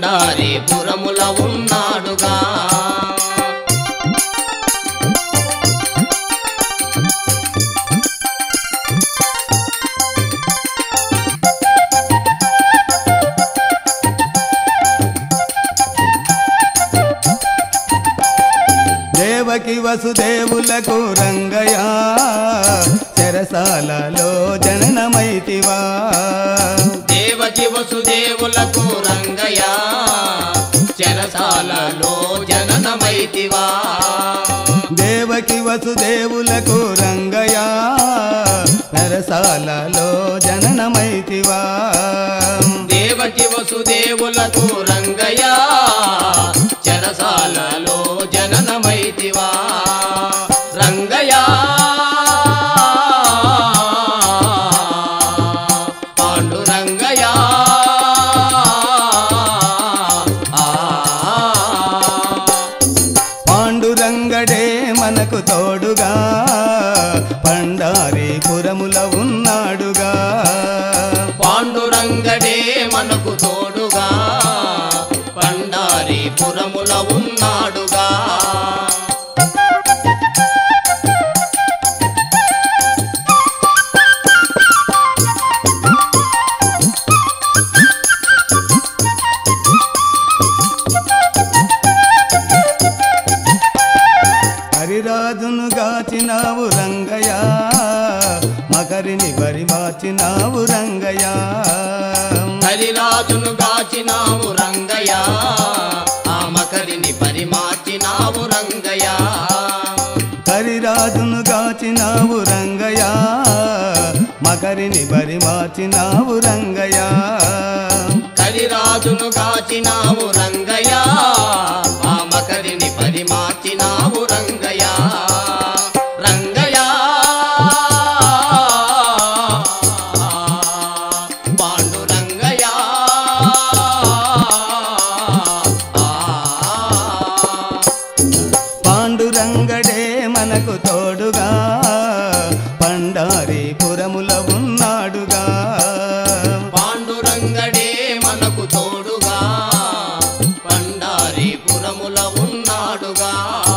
పండారిపురముల ఉన్నాడుగా దేవకి వసుదేవులకు రంగయ చెరసాలలో జననమైతివా దేవకి వసుదేవులకు రంగయ చెరసాలలో జననమైతివా దేవకి వసుదేవులకు రంగయ చెరసాలలో జననమైతివా దేవకి వసుదేవులకు రంగయ చెరసాలలో జననమైతివా రంగయ పాండురంగయ ఆ పాండురంగడే మనకు తోడుగా పండారిపురముల ఉన్నాడుగా పాండురంగడే మనకు తోడుగా పండారిపురముల ఉన్నాడుగా హరిరాజును గాచినావు రంగయ్య మకరిని పరిమాచినావు రంగయ్య హరిరాజును గాచినావు రంగయ్య ఆ మకరిని పరిమార్చినావు రంగయ్య హరిరాజును గాచినావు రంగయ్య మకరిని పరిమాచినావు రంగయ్య హరిరాజును గాచినావు రంగయ్య ఆ మకరిని పరిమార్చినావు రంగయ్య రంగయ్య పాండు రంగయ్య పాండురంగడే మనకు తోడుగా పండారిపురముల ఉన్నాడుగా పాండురంగడే మనకు తోడుగా పండారిపురముల ఉన్నాడుగా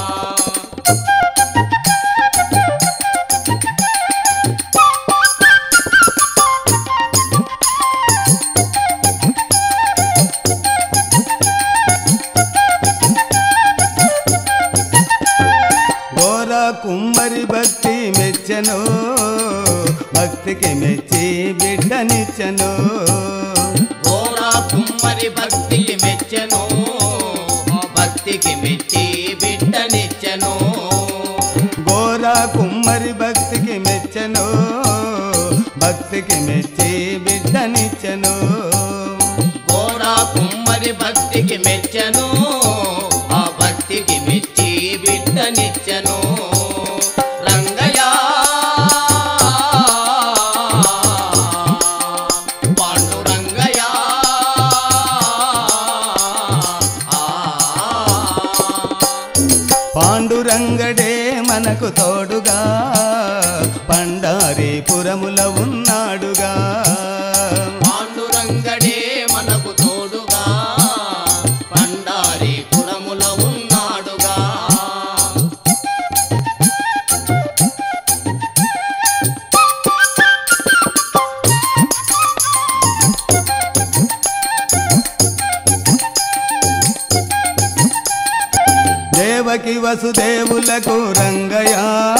ఘోర కుమ్మరి భక్తి మెచ్చను భక్తికి మెచ్చి బిడ్డనిచ్చను ఘోర కుమ్మరి భక్తికి మెచ్చెను భక్తికి మెచ్చి బిడ్డనిచ్చెను ఘోర కుమ్మరి భక్తికి మెచ్చను భక్తికి మెచ్చి బిడ్డనిచ్చను ఘోర కుమ్మరి భక్తికి మెచ్చెను ఆ భక్తికి మెచ్చి బిడ్డనిచ్చెను రంగయ్య పాండురంగయ్య పాండురంగడే మనకు తోడుగా పండారిపురముల ఉన్నాడుగా పాండురంగడే మనకు తోడుగా పండారిపురముల ఉన్నాడుగా దేవకి వసుదేవులకు రంగయ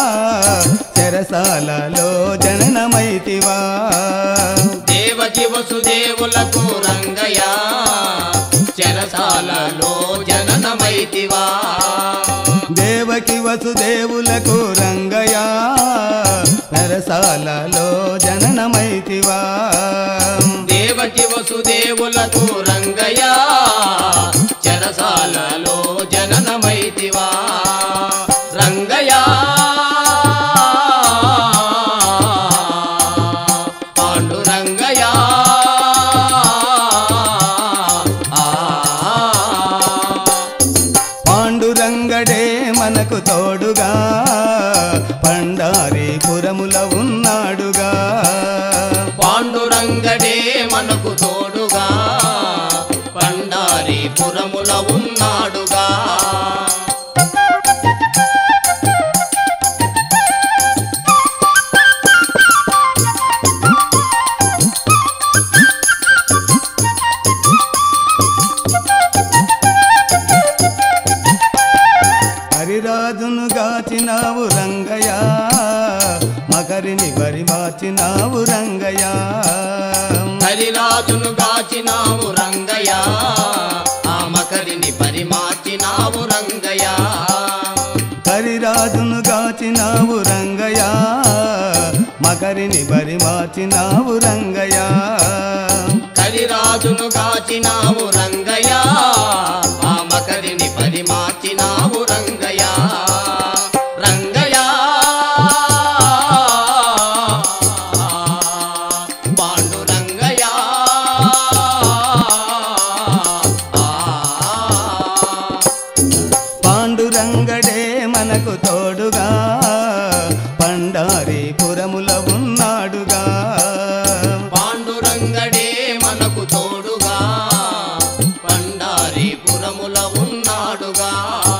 చెరసాలలో జననమైతివా దేవకి వసుదేవులకు రంగయ్య చెరసాలలో జననమైతివా దేవకి వసుదేవులకు రంగయ చెరసాలలో జననమైతివా దేవకి వసుదేవులకు రంగయ్య చెరసాలలో జననమైతివా రంగయ్య పాండురంగయ్య ఆ పాండురంగడే మనకు తోడుగా పండారిపురముల ఉన్నాడుగా పాండురంగడే మనకు తోడుగా పండ పండారీపురముల ఉన్నాడుగా హరిరాజును గాచినావు రంగయ్య మకరిని వరి మార్చినావు రంగయ్య హరిరాజును గాచినావు రంగయ్య ఆ మకరిని పరిమార్చినావు రంగయ్య హరిరాజును గాచినావు రంగయ్య మకరిని వరి మార్చినావు రంగయ్య హరిరాజును గాచినావు రంగయ్య ఆ మకరిని పరిమార్చినావు రంగయ్య రంగయ్య పాండు రంగయ్య పాండురంగడే మనకు తోడుగా పండారీపురముల ఉన్నాడుగా పాండురంగడే మనకు తోడుగా పండారీపురముల ఉన్నాడుగా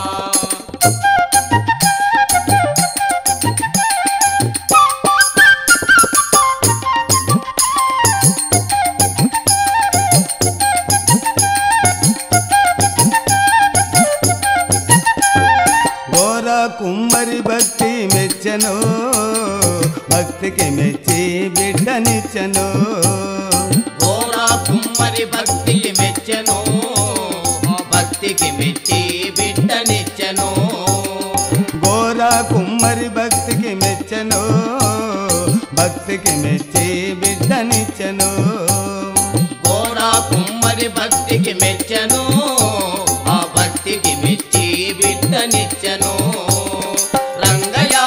ఘోర కుమ్మరి భక్తి మెచ్చను భక్తికి మెచ్చి బిడ్డనిచ్చను ఘోర కుమ్మరి భక్తికి మెచ్చెను భక్తికి మెచ్చి బిడ్డనిచ్చెను ఘోర కుమ్మరి భక్తికి మెచ్చను భక్తికి మెచ్చి బిడ్డనిచ్చను ఘోర కుమ్మరి భక్తికి మెచ్చెను ఆ భక్తికి మెచ్చి బిడ్డనిచ్చెను రంగయ్య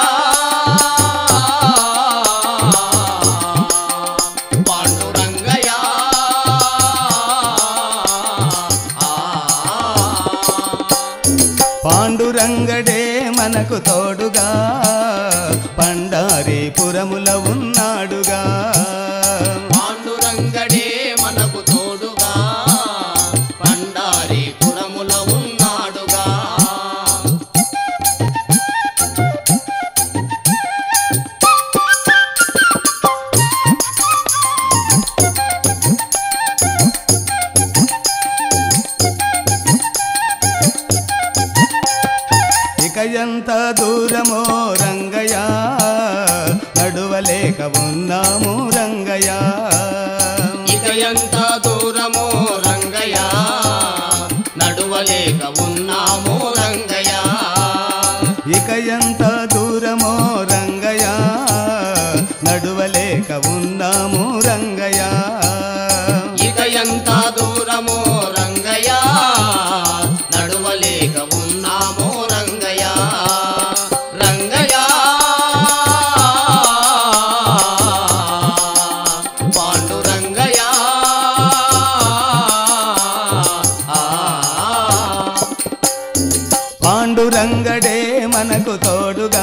పాండు రంగయ్య పాండురంగడే మనకు తోడుగా పండారీపురముల ఉన్నాడుగా పాండురంగడే మనకు తోడుగా పండారీపురముల ఉన్నాడుగా ఇక ఎంత దూరమో రంగయ్య నడువలేక ఉన్నాము రంగయ్య ఇక ఎంత దూరమో రంగయ్య నడువలేక ఉన్నాము రంగయ్య ఇక ఎంత దూరమో రంగయ్య నడువలేక ఉన్నాము రంగయ్య ఇక ఎంత దూరమో రంగయ్య నడువలేక ఉన్నాము రంగయ్య రంగయ్య పాండు రంగయ్య పాండురంగడే మనకు తోడుగా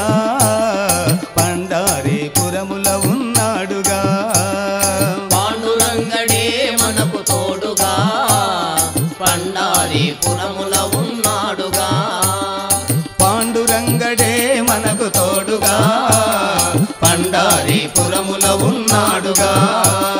పండారీపురముల ఉన్నాడుగా పాండురంగడే మనకు తోడుగా పండారీపురముల ఉన్నాడుగా పాండురంగడే మనకు తోడుగా పండారీపురముల ఉన్నాడుగా